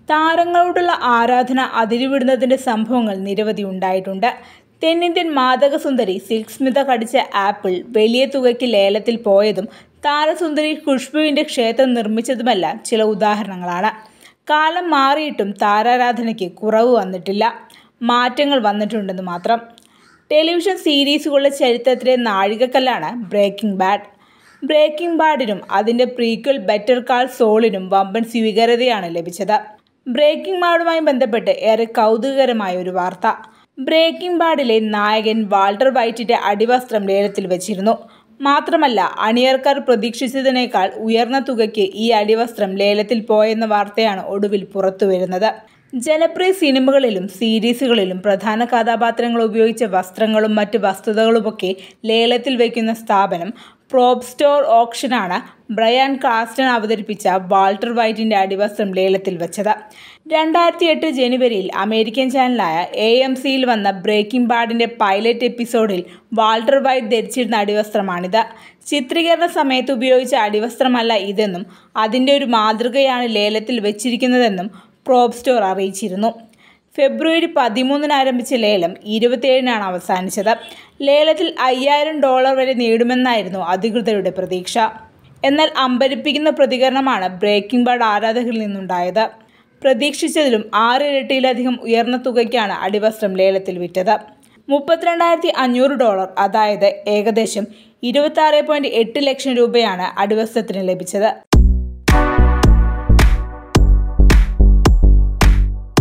താരങ്ങളോടുള്ള ആരാധന അതിരുവിടുന്നതിന്റെ സംഭവങ്ങൾ നിരവധി ഉണ്ടായിട്ടുണ്ട് തെന്നിന്ത്യൻ മാദകസുന്ദരി സിൽക്ക് സ്മിത കടിച്ച ആപ്പിൾ വലിയ തുകയ്ക്ക് ലേലത്തിൽ പോയതും താരസുന്ദരി ഖുഷ്ബുവിന്റെ ക്ഷേത്രം നിർമ്മിച്ചതുമെല്ലാം ചില ഉദാഹരണങ്ങളാണ് കാലം മാറിയിട്ടും താരാരാധനയ്ക്ക് കുറവ് വന്നിട്ടില്ല മാറ്റങ്ങൾ വന്നിട്ടുണ്ടെന്ന് മാത്രം ടെലിവിഷൻ സീരീസുകളുടെ ചരിത്രത്തിലെ നാഴികക്കല്ലാണ് ബ്രേക്കിംഗ് ബാഡ് ബ്രേക്കിംഗ് ബാഡിനും അതിന്റെ പ്രീക്വൽ ബെറ്റർ കാൾ സോളിനും വമ്പൻ സ്വീകാര്യതയാണ് ലഭിച്ചത് ബ്രേക്കിംഗ് ബാഡുമായി ബന്ധപ്പെട്ട് ഏറെ കൗതുകകരമായ ഒരു വാർത്ത ബ്രേക്കിംഗ് ബാഡിലെ നായകൻ വാൾട്ടർ വൈറ്റിന്റെ അടിവസ്ത്രം ലേലത്തിൽ വെച്ചിരുന്നു മാത്രമല്ല അണിയർക്കാർ പ്രതീക്ഷിച്ചതിനേക്കാൾ ഉയർന്ന തുകയ്ക്ക് ഈ അടിവസ്ത്രം ലേലത്തിൽ പോയെന്ന വാർത്തയാണ് ഒടുവിൽ പുറത്തുവരുന്നത് ജനപ്രിയ സിനിമകളിലും സീരീസുകളിലും പ്രധാന കഥാപാത്രങ്ങൾ ഉപയോഗിച്ച വസ്ത്രങ്ങളും മറ്റ് വസ്തുതകളുമൊക്കെ ലേലത്തിൽ വയ്ക്കുന്ന സ്ഥാപനം പ്രോബ് സ്റ്റോർ ഓപ്ഷനാണ് ബ്രയാൻ കാസ്റ്റൺ അവതരിപ്പിച്ച വാൾട്ടർ വൈറ്റിന്റെ അടിവസ്ത്രം ലേലത്തിൽ വെച്ചത് രണ്ടായിരത്തി എട്ട് ജനുവരിയിൽ അമേരിക്കൻ ചാനലായ എ എം സിയിൽ വന്ന ബ്രേക്കിംഗ് ബാഡിന്റെ പൈലറ്റ് എപ്പിസോഡിൽ വാൾട്ടർ വൈറ്റ് ധരിച്ചിരുന്ന അടിവസ്ത്രമാണിത് ചിത്രീകരണ സമയത്ത് ഉപയോഗിച്ച അടിവസ്ത്രമല്ല ഇതെന്നും അതിന്റെ ഒരു മാതൃകയാണ് ലേലത്തിൽ വെച്ചിരിക്കുന്നതെന്നും പ്രോബ് സ്റ്റോർ അറിയിച്ചിരുന്നു ഫെബ്രുവരി പതിമൂന്നിന് ആരംഭിച്ച ലേലം ഇരുപത്തിയേഴിനാണ് അവസാനിച്ചത് ലേലത്തിൽ അയ്യായിരം ഡോളർ വരെ നേടുമെന്നായിരുന്നു അധികൃതരുടെ പ്രതീക്ഷ എന്നാൽ അമ്പരിപ്പിക്കുന്ന പ്രതികരണമാണ് ബ്രേക്കിംഗ് ബാഡ് ആരാധകരിൽ നിന്നുണ്ടായത് പ്രതീക്ഷിച്ചതിലും ആറിരട്ടിയിലധികം ഉയർന്ന തുകയ്ക്കാണ് അടിവസ്ത്രം ലേലത്തിൽ വിറ്റത് മുപ്പത്തിരണ്ടായിരത്തി അഞ്ഞൂറ് ഡോളർ അതായത് ഏകദേശം ഇരുപത്തി ആറ് പോയിന്റ് എട്ട് ലക്ഷം രൂപയാണ് അടിവസ്ത്രത്തിന് ലഭിച്ചത്